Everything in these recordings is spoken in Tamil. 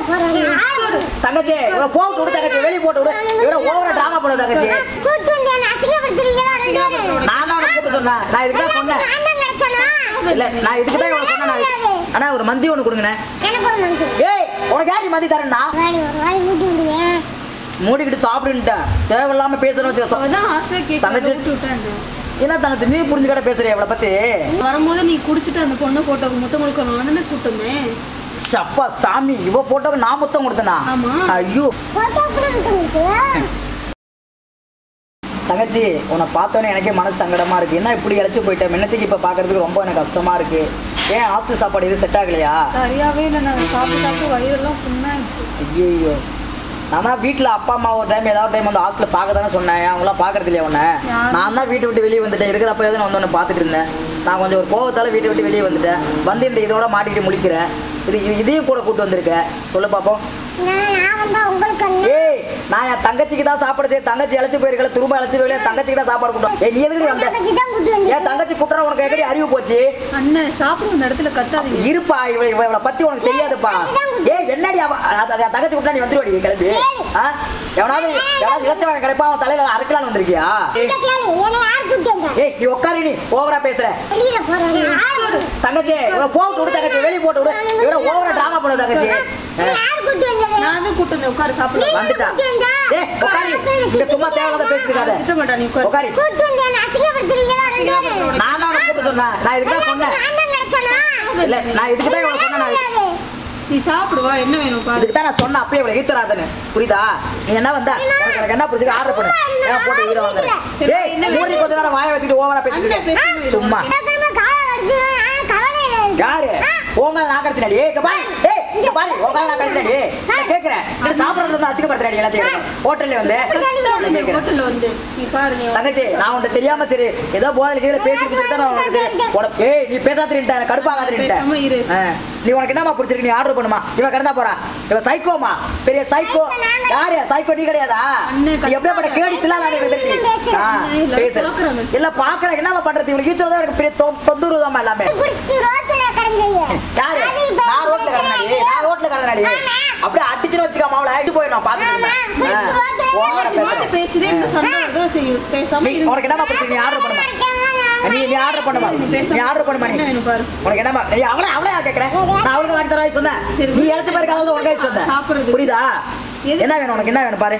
போறேன் யாரு தங்கச்சி இவளை போட்டு விடு தங்கச்சி வெளியே போட்டு விடு இவளை ஓவரா டிராமா பண்ணு தங்கச்சி கூட்டு வந்து என்ன அசிங்கப்படுத்துறீங்களா ரெண்டு பேரும் நான் தான் உனக்கு கூப்பிட்டு சொன்னேன் நான் இதுக்கு தான் சொன்னேன் நான் தான் கிடைச்சனா இல்ல நான் இதுக்கு தான் இவ்வளவு சொன்னேன் நான். அண்ணா ஒரு மந்தி ஒன்று கொடுங்கண்ணே எனக்கு ஒரு மந்தி ஏய் உனக்கு யாரு மந்தி தரேன்னா வாடி ஒரு வாய் ஊட்டி விடுவேன் மூடிக்கிட்டு சாப்பிடுன்ட்டேன் தேவையில்லாம பேசணும் வச்சுக்க அவதான் ஆசை கேட்க தங்கச்சி. விட்டு விட்டேன் என்ன தங்கச்சி நீ புரிஞ்சுக்கிட்ட பேசுறிய இவளை பத்தி வரும்போது நீ குடிச்சிட்டு அந்த பொண்ணு போட்டோக்கு முத்தம் கொடுக்கணும் தானே கூட்டமே சப்பா சாமி இவ போட்டோக்கு நான் முத்தம் கொடுத்தனா ஆமா. ஐயோ போட்டோ கூட இருக்கு உங்களுக்கு தங்கச்சி உன்னை பார்த்தோன்னே எனக்கே மனசு சங்கடமா இருக்கு என்ன இப்படி இழைச்சு போயிட்டேன் முன்னத்துக்கு இப்ப பாக்குறதுக்கு ரொம்ப எனக்கு கஷ்டமா இருக்கு ஏன் ஹாஸ்டல் சாப்பாடு எதுவும் செட் ஆகலையா சரியாவே இல்லை நான் சாப்பிட்டு சாப்பிட்டு வயிறெல்லாம் புண்ணாயிடுச்சு ஐயோ நான் தான் வீட்டில் அப்பா அம்மா ஒரு டைம் ஏதாவது டைம் வந்து ஹாஸ்டலில் பார்க்க தானே சொன்னேன் அவங்களாம் பார்க்கறது இல்லையா உன்னை யாரு? நான் தான் வீட்டை விட்டு வெளியே வந்துட்டேன் இருக்கிறப்ப எதுவும் வந்து ஒன்று பார்த்துட்டு இருந்தேன் நான் கொஞ்சம் ஒரு கோவத்தால் வீட்டை விட்டு வெளியே வந்துட்டேன் வந்து இந்த இதோட மாட்டிக்கிட்டு முழிக்கிறேன் இது இது- இதையும் கூட கூட்டு வந்திருக்கேன் சொல்ல பார்ப்போம் நான் நான் வந்தா உங்களுக்கு என்ன? ஏய் நான் என் தங்கச்சிக்கு தான் சாப்பாடு செய்ய தங்கச்சி இழைச்சி போயிருக்கல திரும்ப இழைச்சி போயில தங்கச்சிக்கு தான் சாப்பாடு கூட்டம் ஏய் நீ எதுக்கு வந்த தங்கச்சி தான் கூட்டு வந்து ஏன் தங்கச்சி கூட்டுறா உனக்கு எப்படி அறிவு போச்சு அண்ணன் சாப்பிடும் இந்த இடத்துல கத்தாதீங்க இருப்பா இவ இவ இவளை பத்தி உனக்கு தெரியாதுப்பா ஏய் என்னடி அவ அத- அத தங்கச்சி கூட்டா நீ வந்துருவாடி கிளம்பி ஆ? எவனாவது எவனாவது இளைச்சவன் கிடைப்பா அவன் தலையில அறுக்கலான்னு வந்திருக்கியா ஏய், இந்த கேளு, என்னை யார் கூட்டு வந்தா? ஏய் நீ உட்காரு நீ ஓவரா பேசுற வெளியில போறேன் யாரு? தங்கச்சி இவளை போட்டு விடு தங்கச்சி வெளியே போட்டு விடு இவளை ஓவரா டிராமா பண்ணு தங்கச்சி என்னை யார் கூட்டு வந்தது? நான் தான் கூட்டு வந்து உட்காரு சாப்பிடலாம் வந்துட்டா ஏய் உட்காரு இங்க சும்மா தேவையில்லாத பேசிட்டு திட்ட மாட்டா நீ உட்காரு உட்காரு கூட்டு வந்து என்னை அசிங்கப்படுத்துறீங்களா ரெண்டு பேரும்? நான் தான் உனக்கு கூப்பிட்டு சொன்னேன் நான் இதுக்கு தான் சொன்னேன் நான் தான் கிடைச்சனா? இல்ல நான் இதுக்கு தான் இவ்வளவு சொன்னேன் நான் நீ சாப்பிடுவா என்ன வேணும் பாரு இதுக்கு தான் நான் சொன்னேன் அப்பயே இவ்வளவு ஈத்தராதன்னு புரியுதா நீ என்ன வந்த உனக்கு எனக்கு என்ன பிடிச்சிருக்கு ஆர்டர் பண்ணு ஏன் போட்டு உயிரை வாங்குறேன் ஏய் மூடி கொஞ்ச நேரம் வாயை வச்சுட்டு ஓவரா அண்ணன் பேசிட்டு பேசுறது சும்மா டக்குனு காலை அடிச்சிருவேன். ஆ, கவலையில இருக்கு. யாரு உங்க நான் கடத்தினாடி ஏய் இங்க பாரு ஏய் இங்க பாரு உங்க நான் கடத்தினாடி நான் கேக்குறேன் நீ சாப்பிடுறது வந்து அசிங்கப்படுத்துறாடி எல்லாத்தையும் ஹோட்டல்ல வந்து நான் கேக்குறேன் ஹோட்டல்ல வந்து நீ பாரு நீ தங்கச்சி நான் உன்கிட்ட தெரியாம சரி ஏதோ போதையில கீழே பேசிட்டு தான் நான் உனக்கு சரி உனக்கு ஏய் நீ பேசாத்திரிட்ட எனக்கு கடுப்பாகாதிரிட்ட பேசாம இரு. நீ உனக்கு என்னமா பிடிச்சிருக்கு நீ ஆர்டர் பண்ணுமா இவ கடந்தா போறா இவ சைக்கோமா பெரிய சைக்கோ யாரு சைக்கோ நீ கிடையாதா அண்ணே, நீ எப்படியாப்பட்ட கேடி தில்லாத இல்ல, பேசுற பாக்குறாங்க. இல்ல பாக்குறேன் என்னமா பண்றது இவனுக்கு ஈச்சல தான் எனக்கு பெரிய தொ- தொந்தரவு தான் எல்லாமே குடிச்சிட்டு ரோட்டுல கிடந்தீங்க. யாரு அது இப்ப நான் ரோட்ல கடந்தாடி நான் ரோட்ல கடந்தாடி அப்படியே அடிச்சுன்னு வச்சுக்காம அவளை அடிச்சு போயிடும் நான் ஆமா, குடிச்சிட்டு ரோட்ல பாத்துட்டு ஓவரா மாத்தி பேசுறேன் பேசுறேன் இந்த சண்டை வருதோ சரி பேசாம நீ இரு உனக்கு என்னமா பிடிச்சிருக்கு நீ ஆர்டர் பண்ணுமா நீ நீ ஆர்டர் பண்ணுமா நீ பேசாம நீ ஆர்டர் பண்ணுமா நீ என்ன வேணும் பாரு உனக்கு என்னமா நீ அவளே அவளே கேக்குறேன் நான் அவளுக்கு வாங்கி தர சொன்னேன் சரி. நீ இழைச்ச பாரு கலந்து உனக்கு சொன்னேன் சாப்பிடுறது. புரியுதா எது? என்ன வேணும் உனக்கு என்ன வேணும் பாரு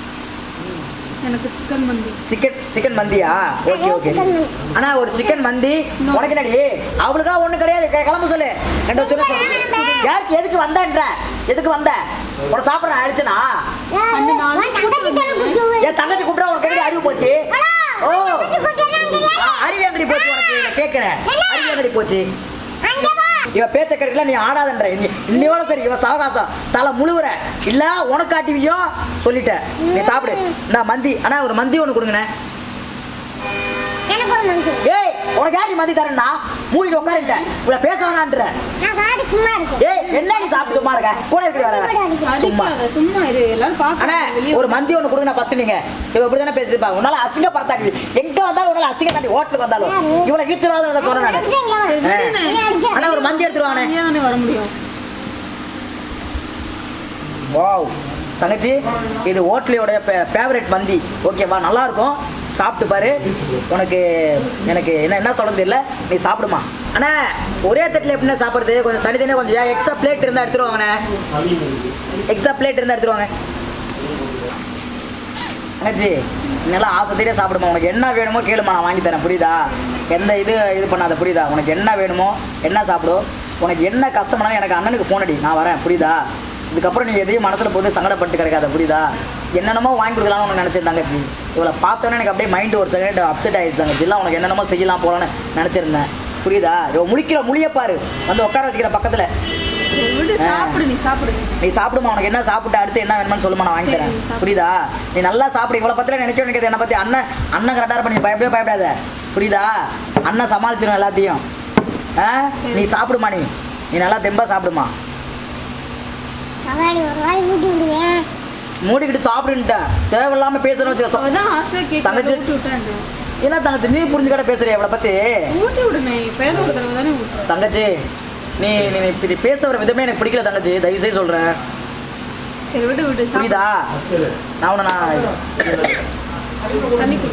எனக்கு சிக்கன் மந்தி சிக்கன் சிக்கன் மந்தியா ஓகே ஓகே chicken மந்தி. அண்ணா ஒரு சிக்கன் மந்தி No. உனக்கு என்னடி அவளுக்கா ஒண்ணு கிடையாது க- கிளம்ப சொல்லு ரெண்டு வச்சு யாருக்கு எதுக்கு வந்தன்ற எதுக்கு வந்த உன சாப்பிட நான் அடிச்சனா அண்ணு, நான் உன் தங்கச்சி தானே கூட்டு வந்து- என் தங்கச்சி கூப்பிட்டா உனக்கு எப்படி அறிவு போச்சு ஓ தங்கச்சி கூட்டு வந்தாங்க. ஆ, அறிவு எங்கடி போச்சு உனக்கு நான் கேட்கிறேன் அறிவு எங்கடி போச்சு அங்க வா. இவ பேச்ச கேட்கல நீ ஆடாதன்ற நீ இன்னையோட சரி இவ சவகாசம் தலை முழுவுற இல்ல உனக்கு காட்டுவியோ சொல்லிட்டேன் நீ சாப்பிடு நான் மந்தி அண்ணா ஒரு மந்தி ஒன்று கொடுங்கண்ணே எனக்கு ஒரு மந்தி. ஏய் உனக்கு யார் நீ மந்தி தரேன்னா மூடிட்டு உட்காருட்டேன் இவ்வளவு பேச வேணான்ற நான் சாப்பிட்டு சும்மா இருக்கேன். ஏய் என்ன நீ சாப்பிட்டு சும்மா இருக்க கூட இருக்கிற வேற கூட அடிக்கிறேன். சும்மா அடிக்காத சும்மா இரு எல்லாரும் அண்ணா பாக்க வெளியே ஒரு மந்தி ஒன்று கொடுங்க ஃபர்ஸ்ட் நீங்க இவ இப்படி தானே பேசிட்டு இருப்பா உன்னால அசிங்க படுத்தாக்குது எங்க வந்தாலும் உன்னால அசிங்க தாண்டி ஹோட்டலுக்கு வந்தாலும் இவ்வளவு ஈத்துறாத சொன்னேன் நான் அடிச்சா இங்க வா. ஆ. என்னை அடிச்சா. அண்ணா ஒரு மந்தி எடுத்துருவானே தனியா தானே வர முடியும் வாவ் தங்கச்சி இது ஹோட்டலோடைய ஃபேவரட் மந்தி ஓகேவா நல்லா இருக்கும் சாப்பிட்டு பாரு உனக்கு எனக்கு என்ன என்ன சொல்றது தெரியல நீ சாப்பிடுமா அண்ணா ஒரே தட்டில் எப்படின்னா சாப்பிடுறது கொஞ்சம் தனித்தனியாக கொஞ்சம் எக்ஸ்ட்ரா பிளேட் இருந்தால் எடுத்துருவாங்கண்ணே எக்ஸ்ட்ரா பிளேட் இருந்தால் எடுத்துருவாங்க தங்கச்சி நல்லா ஆசைத்திலே சாப்பிடுமா உனக்கு என்ன வேணுமோ கேளுமா நான் வாங்கி தரேன் புரியுதா எந்த இது இது பண்ணாத புரியுதா உனக்கு என்ன வேணுமோ என்ன சாப்பிடும் உனக்கு என்ன கஷ்டம்னாலும் எனக்கு அண்ணனுக்கு ஃபோன் அடி நான் வரேன் புரியுதா இதுக்கப்புறம் நீ எதையும் மனசில் போட்டு சங்கடப்பட்டு கிடக்காத புரியுதா என்னென்னமோ வாங்கி கொடுக்கலாம்னு உனக்கு நினச்சேன் தங்கச்சி இவளை பார்த்தோன்னே எனக்கு அப்படியே மைண்டு ஒரு செகண்ட் அப்செட் ஆயிடுச்சு தங்கச்சி இல்லை உனக்கு என்னென்னமோ செய்யலாம் போகலான்னு நினச்சிருந்தேன் புரியுதா இவ முழிக்கிற முழிய பாரு வந்து உட்கார வச்சுக்கிற பக்கத்தில் சரி விடு சாப்பிடு நீ சாப்பிடு நீ சாப்பிடுமா உனக்கு என்ன சாப்பிட்டு அடுத்து என்ன வேணும்னு சொல்லுமா நான் வாங்கி சரி, தரேன் நீ சாப்பிடு. புரியுதா நீ நல்லா சாப்பிடு இவ்வளோ பத்தில நினைக்க நினைக்கிறது என்னை பற்றி அண்ணன் அண்ணன் கரெக்டாக இருப்ப நீ பயப்படவே பயப்படாத புரியுதா அண்ணன் சமாளிச்சிடும் எல்லாத்தையும் ஆ நீ சாப்பிடுமா நீ நீ நல்லா தெம்பா சாப்பிடுமா சவாரி ஒரு வாய் ஊட்டி விடுவேன். மூடிக்கிட்டு சாப்பிடுன்ட்டேன் தேவையில்லாம பேசணும் வச்சுக்க அவதான் ஆசை கேட்க தங்கச்சி. ஊட்டி விட்டேன் என்ன தங்கச்சி நீ புரிஞ்சுக்கிட்ட பேசுறிய இவளை பத்தி ஊட்டி விடுனே பேத ஒரு தடவை தானே ஊட்டுறேன் தங்கச்சி நீ நீ நீ இப்படி பேச வர விதமே எனக்கு பிடிக்கல தங்கச்சி தயவு செய்து சொல்றேன் சரி விடு விடு சாப்பிடு. புரியுதா நான் உன்னை நான் தண்ணி குடி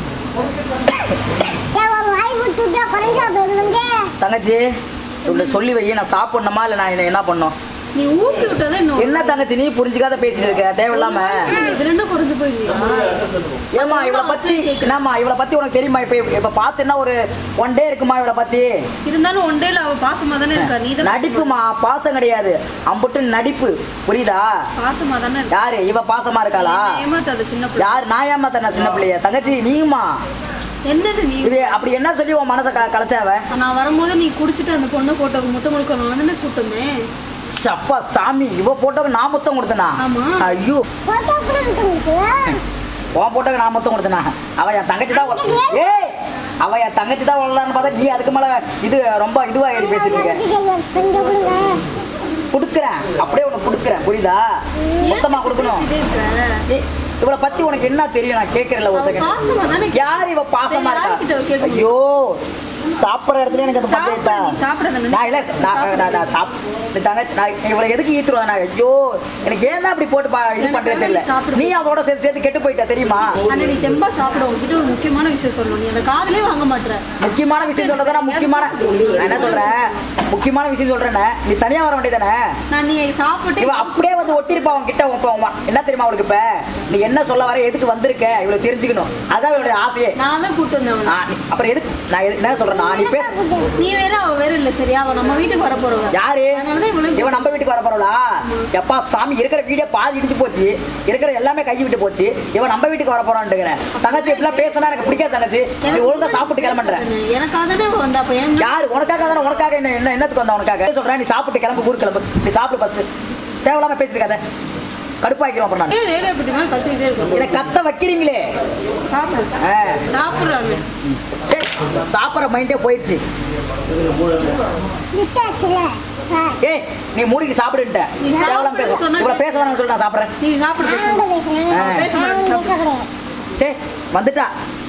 ஏன் ஒரு வாய் விட்டுட்டா குறைஞ்சா போயிருவீங்க தங்கச்சி உன்னை சொல்லி வை நான் சாப்பிடணுமா இல்லை நான் என்ன- என்ன பண்ணணும் நீ ஊட்டி விட்டதே இன்னும் என்ன தங்கச்சி நீ புரிஞ்சுக்காத பேசிட்டு இருக்க தேவையில்லாம இது ரெண்டும் குறைஞ்சு போயிருவியா ஏமா இவளை பத்தி என்னம்மா இவளை பத்தி உனக்கு தெரியுமா இப்ப இப்ப பாத்துன்னா ஒரு ஒன் டே இருக்குமா இவளை பத்தி இருந்தாலும் ஒன் டேல அவ பாசமா தானே இருக்கா நீ தான் நடிப்புமா பாசம் கிடையாது அம்புட்டு நடிப்பு புரியுதா பாசமா தானே இருக்கா யாரு இவ பாசமா இருக்காளா ஏமாத்தாத சின்ன பிள்ளை யார் நான் ஏமாத்தன சின்ன பிள்ளைய தங்கச்சி நீயுமா என்னது நீ இது அப்படி என்ன சொல்லி உன் மனசை க- கலைச்சாவ நான் வரும்போது நீ குடிச்சிட்டு அந்த பொண்ணு போட்டோக்கு முத்தம் கொடுக்கணும் தானே கூட்டமே சப்பா சாமி இவ போட்டோக்கு நான் மொத்தம் கொடுத்தனா ஆமா. ஐயோ போட்டோ கூட இருக்கு உங்களுக்கு உன் போட்டோக்கு நான் மொத்தம் கொடுத்தனா அவ என் தங்கச்சி தான் வள- ஏய் அவ என் தங்கச்சி தான் வளரலான்னு பார்த்தா நீ அதுக்கு மேல இது ரொம்ப இதுவா ஏறி பேசிட்டு இருக்க கொஞ்சம் கொடுங்க கொடுக்குறேன் அப்படியே உனக்கு கொடுக்குறேன் புரியுதா மொத்தமா கொடுக்கணும் இதே இருக்க ஏய், இவளை பத்தி உனக்கு என்ன தெரியும் நான் கேட்கறல ஒரு அவ செகண்ட் பாசமா தானே யார் இவ பாசமா சரி, யார்கிட்ட இருக்கா கேட்க முடியும்? ஐயோ சாப்பிடுற இடத்துல எனக்கு அது சாப்பிடு, பத்திரிட்டா நீ சாப்பிடாத, நீ நான் இல்ல நான் நான் நான் சாப் இந்த தங்க நான் இவளை எதுக்கு ஈத்துருவேன் நான் ஐயோ எனக்கு ஏன் அப்படி போட்டு பா- இது எனக்கு பண்றது தெரியல நீ சாப்பிடு. நீ அவளோட சேர்த்து சேர்த்து கெட்டு போயிட்ட தெரியுமா அண்ணா நீ தெம்பா சாப்பிட உங்ககிட்ட ஒரு முக்கியமான விஷயம் சொல்லணும் நீ அந்த காதலே வாங்க மாட்ற முக்கியமான விஷயம் சொல்றதா முக்கியமான நான் என்ன சொல்றேன் முக்கியமான விஷயம் சொல்றேனே நீ தனியா வர வேண்டியதானே நான் நீ சாப்பிட்டு இவ அப்படியே வந்து ஒட்டிருப்பா அவன் கிட்ட உன் ப- உன் என்ன தெரியுமா அவளுக்கு இப்ப நீ என்ன சொல்ல வர எதுக்கு வந்திருக்க இவ்வளவு தெரிஞ்சுக்கணும் அதான் இவளுடைய ஆசையே நான் தான் கூட்டு வந்தேன் அவனை. ஆ, நீ- அப்புறம் எதுக்கு நான் எது- என்ன சொல்றேன் நீ பேச நீ வேற அவ வேற இல்ல சரியா அவ நம்ம வீட்டுக்கு வர போறவ யாரு அதனாலதான் இவ்வளவு இவன் நம்ம வீட்டுக்கு வர போறவளா எப்பா சாமி இருக்கிற வீடே பாதி இடிச்சு போச்சு இருக்கிற எல்லாமே கை விட்டு போச்சு இவன் நம்ம வீட்டுக்கு வர போறான்ட்டுக்கிறேன் தங்கச்சி இப்படிலாம் பேசினா எனக்கு பிடிக்காது தங்கச்சி நீ ஒழுங்கா சாப்பிட்டு கிளம்புற எனக்காக தானே அவ வந்தா அப்ப ஏன் யாரு உனக்காக தானே உனக்காக என்ன என்ன என்னத்துக்கு வந்தா உனக்காக சொல்றேன் நீ சாப்பிட்டு கிளம்பு ஊர் கிளம்பு நீ சாப்பிடு ஃபர்ஸ்ட் தேவையில்லாம பேசிட்டு இருக்காத கடுப்பாக்கிறோம் அப்புறம் நான் ஏன் ரேடியோ பத்தி மாதிரி கத்திக்கிட்டே இருக்கும் என்னை கத்த வைக்கிறீங்களே சாப்பிடு ஆ, சாப்பிடுறாங்க சரி சாப்பிட்ற மைண்டே போயிடுச்சு விட்டாச்சுல ஏய் நீ மூடிக்கு சாப்பிடுன்ட்ட நீ தேவையில்லாம பேச சொன்னா இவ்வளவு பேச வேணாம்னு சொல்லி நான் சாப்பிட்றேன் நீ சாப்பிடு நான் கூட பேசுனேன் ஆ. நான் பேச கிடையாது சே வந்துட்டா